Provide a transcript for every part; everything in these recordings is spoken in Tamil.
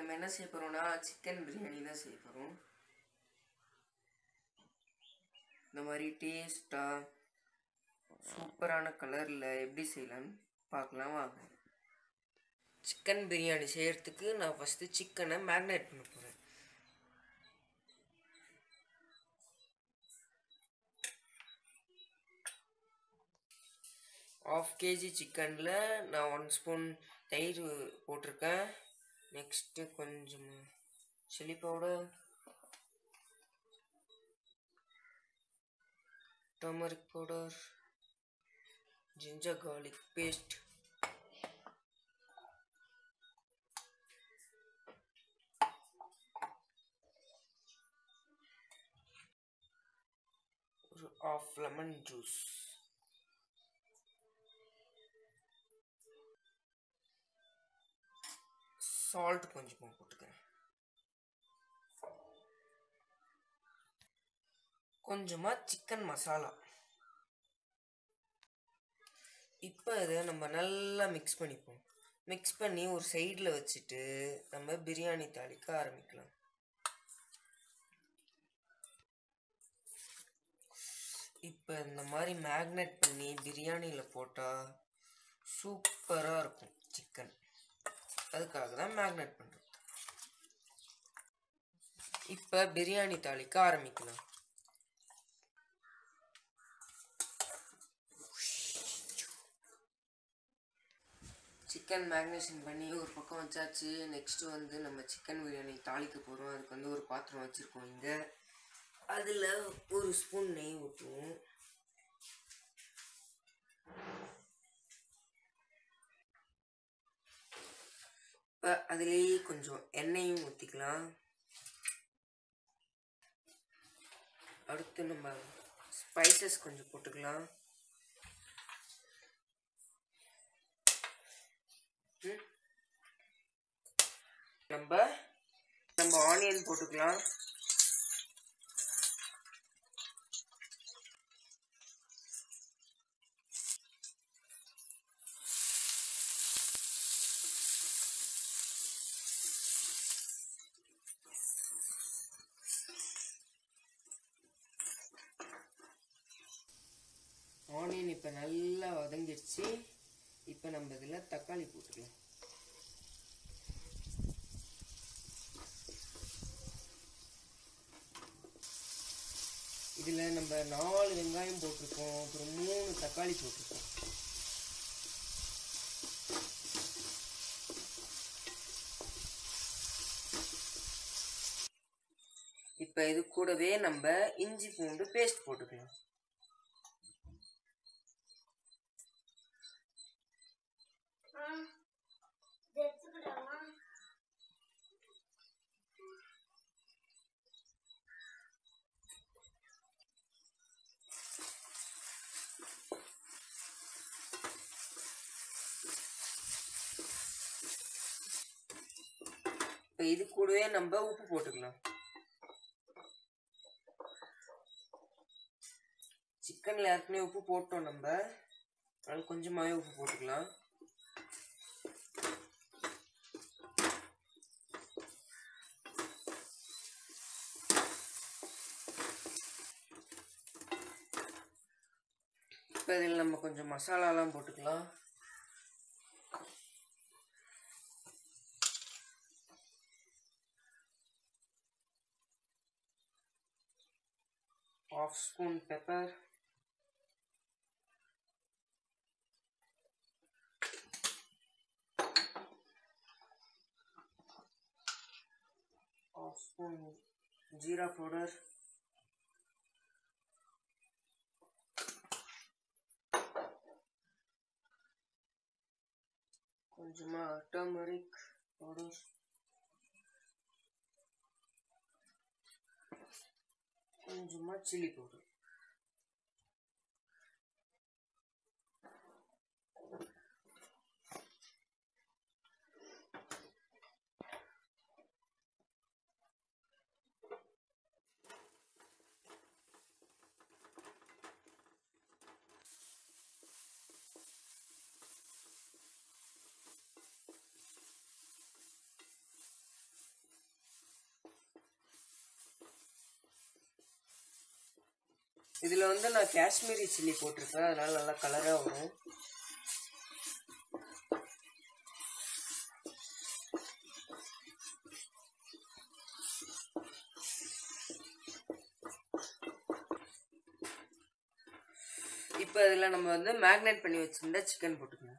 நம்ம என்ன செய்ய போகிறோம்னா சிக்கன் பிரியாணி தான் செய்ய போகிறோம் இந்த மாதிரி டேஸ்ட்டாக சூப்பரான கலரில் எப்படி செய்யலான்னு பார்க்கலாம் வாங்க சிக்கன் பிரியாணி செய்யறதுக்கு நான் ஃபஸ்ட்டு சிக்கனை மேக்னேட் பண்ண போகிறேன் ஆஃப் கேஜி சிக்கனில் நான் ஒன் ஸ்பூன் தயிர் போட்டிருக்கேன் நெக்ஸ்ட்டு கொஞ்சம் chilli powder turmeric powder ginger garlic paste ஒரு ஆஃப் லெமன் ஜூஸ் சால்ட் கொஞ்சமாக போட்டுக்கிறேன் கொஞ்சமாக சிக்கன் மசாலா இப்போ இதை நம்ம நல்லா மிக்ஸ் பண்ணிப்போம் மிக்ஸ் பண்ணி ஒரு சைடில் வச்சுட்டு நம்ம பிரியாணி தாளிக்க ஆரம்பிக்கலாம் இப்போ இந்த மாதிரி மேக்னெட் பண்ணி பிரியாணியில் போட்டால் சூப்பராக இருக்கும் சிக்கன் அதுக்காக தான் மேக்னெட் பண்ணுறோம் இப்போ பிரியாணி தாளிக்க ஆரம்பிக்கலாம் சிக்கன் மேக்னேஷன் பண்ணி ஒரு பக்கம் வச்சாச்சு நெக்ஸ்ட்டு வந்து நம்ம சிக்கன் பிரியாணி தாளிக்க போகிறோம் அதுக்கு வந்து ஒரு பாத்திரம் வச்சுருக்கோம் இங்கே அதில் ஒரு ஸ்பூன் நெய் ஊற்றுவோம் இப்போ அதுலேயே கொஞ்சம் எண்ணெயும் ஊற்றிக்கலாம் அடுத்து நம்ம ஸ்பைசஸ் கொஞ்சம் போட்டுக்கலாம் ம். நம்ம நம்ம ஆனியன் போட்டுக்கலாம் ஆனியன் இப்போ நல்லா வதங்கிடுச்சு இப்போ நம்ம இதில் தக்காளி போட்டுக்கலாம் இதில் நம்ம நாலு வெங்காயம் போட்டிருக்கோம் அப்புறம் மூணு தக்காளி போட்டிருக்கோம் இப்போ இது கூடவே நம்ம இஞ்சி பூண்டு பேஸ்ட் போட்டுக்கலாம் இப்போ இது கூடவே நம்ம உப்பு போட்டுக்கலாம் சிக்கனில் ஏற்கனவே உப்பு போட்டோம் நம்ம அதனால கொஞ்சமாகவே உப்பு போட்டுக்கலாம் இப்போ இதில் நம்ம கொஞ்சம் மசாலாலாம் போட்டுக்கலாம் half spoon pepper half spoon jeera powder கொஞ்சமா டர்மரிக் பவுடர் கொஞ்சமா சில்லி பவுடர் இதில் வந்து நான் காஷ்மீரி சில்லி போட்டிருக்கேன் அதனால நல்லா கலராக வரும் இப்போ இதில் நம்ம வந்து மேக்னேட் பண்ணி வச்சிருந்தா சிக்கன் போட்டுக்கலாம்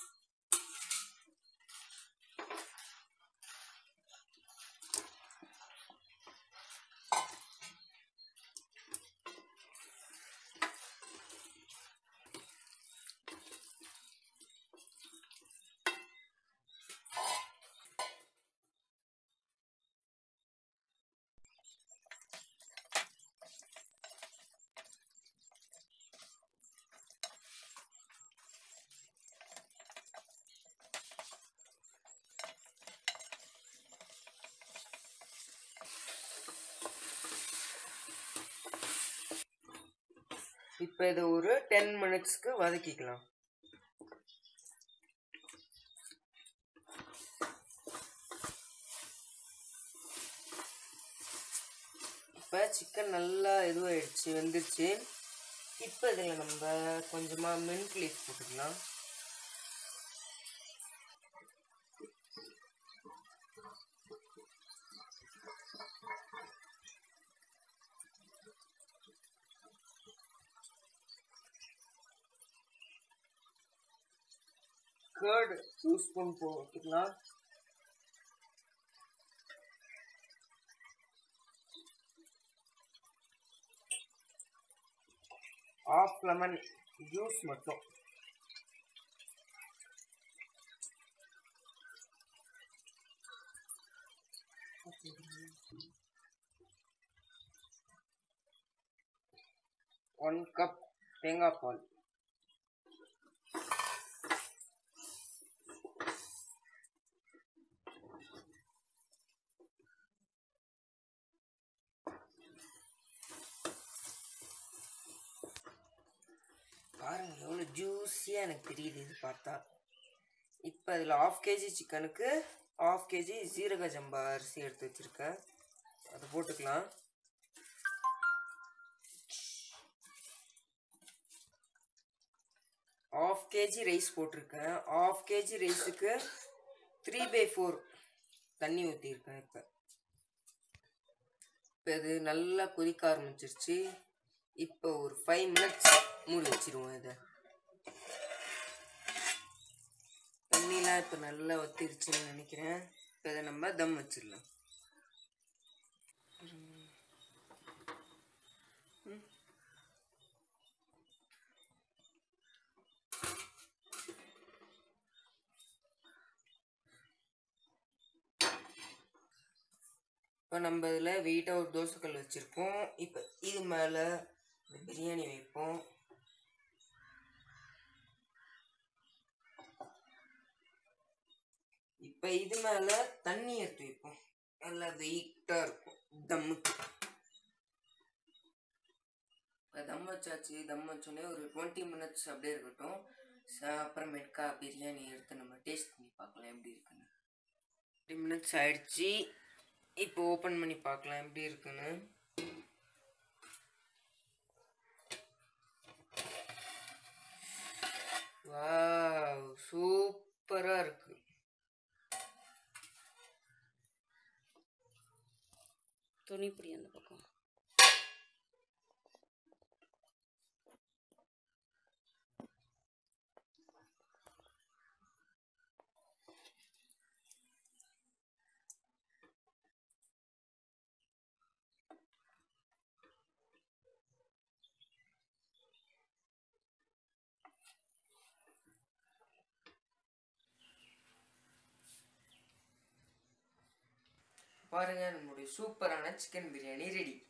இப்போ இதை ஒரு டென் மினிட்ஸ்க்கு வதக்கிக்கலாம் இப்போ சிக்கன் நல்லா இதுவாகிடுச்சு வெந்துருச்சு இப்போ இதில் நம்ம கொஞ்சமாக மின்ட் லீஃப் போட்டுக்கலாம் கர்டு டூ ஸ்பூன் போட்டுக்கலாம் ஆஃப் லெமன் ஜூஸ் மட்டும் ஒன் கப் தேங்காய் பால் பாருங்க எவ்வளோ ஜூஸியாக எனக்கு தெரியுது இது பார்த்தா இப்போ அதில் ஆஃப் கேஜி சிக்கனுக்கு ஆஃப் கேஜி சீரக ஜம்பா அரிசி எடுத்து வச்சுருக்கேன் அதை போட்டுக்கலாம் ஆஃப் கேஜி ரைஸ் போட்டிருக்கேன் ஆஃப் கேஜி ரைஸுக்கு த்ரீ பை ஃபோர் தண்ணி ஊற்றிருக்கேன் இப்போ இப்போ இது நல்லா கொதிக்க ஆரம்பிச்சிருச்சு இப்போ ஒரு ஃபைவ் மினிட்ஸ் மூடி வச்சிருவோம் இதை தண்ணிலாம் இப்போ நல்லா வத்திருச்சுன்னு நினைக்கிறேன் இப்போ இதை நம்ம தம் வச்சிடலாம் இப்போ நம்ம இதில் வெயிட்டாக ஒரு தோசைக்கல் வச்சுருக்கோம் இப்போ இது மேலே இந்த பிரியாணி வைப்போம் இப்போ இது மேலே தண்ணி எடுத்து வைப்போம் நல்லா வெயிட்டாக இருக்கும் தம்முக்கு இப்போ தம் வச்சாச்சு தம் வச்சோடனே ஒரு டுவெண்ட்டி மினிட்ஸ் அப்படியே இருக்கட்டும் ச- அப்புறமேட்கா பிரியாணி எடுத்து நம்ம டேஸ்ட் பண்ணி பார்க்கலாம் எப்படி இருக்குன்னு டுவெண்ட்டி மினிட்ஸ் ஆயிடுச்சு இப்போ ஓப்பன் பண்ணி பார்க்கலாம் எப்படி இருக்குன்னு வாவ் சூப்பராக இருக்கு துணிப்பிடி அந்த பக்கம் பாருங்க நம்மளுடைய சூப்பரான சிக்கன் பிரியாணி ரெடி